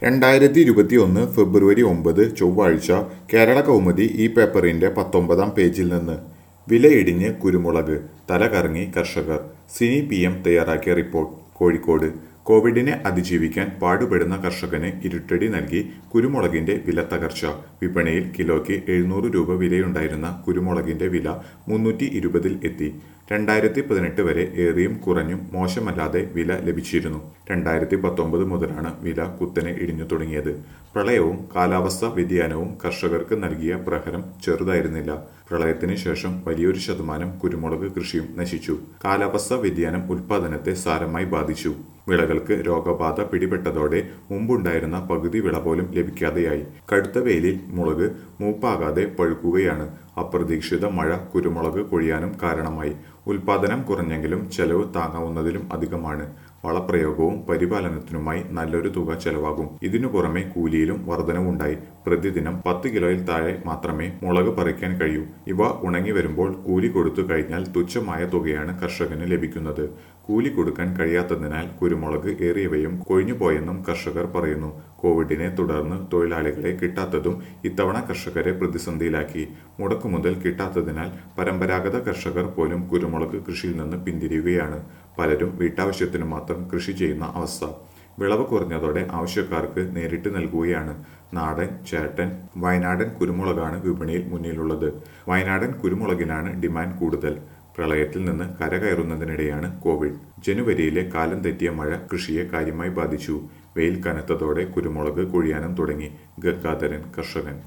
രണ്ടായിരത്തി ഇരുപത്തി ഒന്ന് ഫെബ്രുവരി ഒമ്പത് ചൊവ്വാഴ്ച കേരള കൗമുദി ഈ പേപ്പറിന്റെ പത്തൊമ്പതാം പേജിൽ നിന്ന് വിലയിടിഞ്ഞ് കുരുമുളക് തലകറങ്ങി കർഷകർ സിനി പി എം തയ്യാറാക്കിയ റിപ്പോർട്ട് കോഴിക്കോട് കോവിഡിനെ അതിജീവിക്കാൻ പാടുപെടുന്ന കർഷകന് ഇരുട്ടടി നൽകി കുരുമുളകിന്റെ വില തകർച്ച വിപണിയിൽ കിലോയ്ക്ക് എഴുന്നൂറ് രൂപ വിലയുണ്ടായിരുന്ന കുരുമുളകിന്റെ വില മുന്നൂറ്റി ഇരുപതിൽ എത്തി രണ്ടായിരത്തി പതിനെട്ട് വരെ ഏറിയും കുറഞ്ഞും മോശമല്ലാതെ വില ലഭിച്ചിരുന്നു രണ്ടായിരത്തി പത്തൊമ്പത് മുതലാണ് വില കുത്തനെ ഇടിഞ്ഞു തുടങ്ങിയത് പ്രളയവും കാലാവസ്ഥാ വ്യതിയാനവും കർഷകർക്ക് നൽകിയ പ്രഹരം ചെറുതായിരുന്നില്ല പ്രളയത്തിന് ശേഷം വലിയൊരു ശതമാനം കുരുമുളക് കൃഷിയും നശിച്ചു കാലാവസ്ഥാ വ്യതിയാനം ഉൽപാദനത്തെ സാരമായി ബാധിച്ചു വിളകൾക്ക് രോഗബാധ പിടിപെട്ടതോടെ മുമ്പുണ്ടായിരുന്ന പകുതി വിള പോലും ലഭിക്കാതെയായി കടുത്ത വെയിലിൽ മുളക് മൂപ്പാകാതെ പഴുക്കുകയാണ് അപ്രതീക്ഷിത മഴ കുരുമുളക് കൊഴിയാനും കാരണമായി ഉൽപാദനം കുറഞ്ഞെങ്കിലും ചെലവ് താങ്ങാവുന്നതിലും അധികമാണ് വളപ്രയോഗവും പരിപാലനത്തിനുമായി നല്ലൊരു തുക ചെലവാകും ഇതിനു പുറമെ കൂലിയിലും വർധനവുണ്ടായി പ്രതിദിനം പത്ത് കിലോയിൽ താഴെ മാത്രമേ മുളക് പറിക്കാൻ കഴിയൂ ഇവ ഉണങ്ങി വരുമ്പോൾ കൂലി കൊടുത്തു കഴിഞ്ഞാൽ തുച്ഛമായ തുകയാണ് കർഷകന് ലഭിക്കുന്നത് കൂലി കൊടുക്കാൻ കഴിയാത്തതിനാൽ കുരുമുളക് ഏറിയവയും കൊഴിഞ്ഞുപോയെന്നും കർഷകർ പറയുന്നു കോവിഡിനെ തുടർന്ന് തൊഴിലാളികളെ കിട്ടാത്തതും ഇത്തവണ കർഷകരെ പ്രതിസന്ധിയിലാക്കി മുടക്കുമുതൽ കിട്ടാത്തതിനാൽ പരമ്പരാഗത കർഷകർ പോലും കുരുമുളക് കൃഷിയിൽ നിന്ന് പിന്തിരിയുകയാണ് പലരും വീട്ടാവശ്യത്തിന് മാത്രം കൃഷി ചെയ്യുന്ന അവസ്ഥ വിളവ് കുറഞ്ഞതോടെ ആവശ്യക്കാർക്ക് നേരിട്ട് നൽകുകയാണ് നാടൻ ചേട്ടൻ വയനാടൻ കുരുമുളകാണ് വിപണിയിൽ മുന്നിലുള്ളത് വയനാടൻ കുരുമുളകിനാണ് ഡിമാൻഡ് കൂടുതൽ പ്രളയത്തിൽ നിന്ന് കരകയറുന്നതിനിടെയാണ് കോവിഡ് ജനുവരിയിലെ കാലം തെറ്റിയ മഴ കൃഷിയെ കാര്യമായി ബാധിച്ചു വെയിൽ കനത്തതോടെ കുരുമുളക് കൊഴിയാനും തുടങ്ങി ഗംഗാധരൻ കർഷകൻ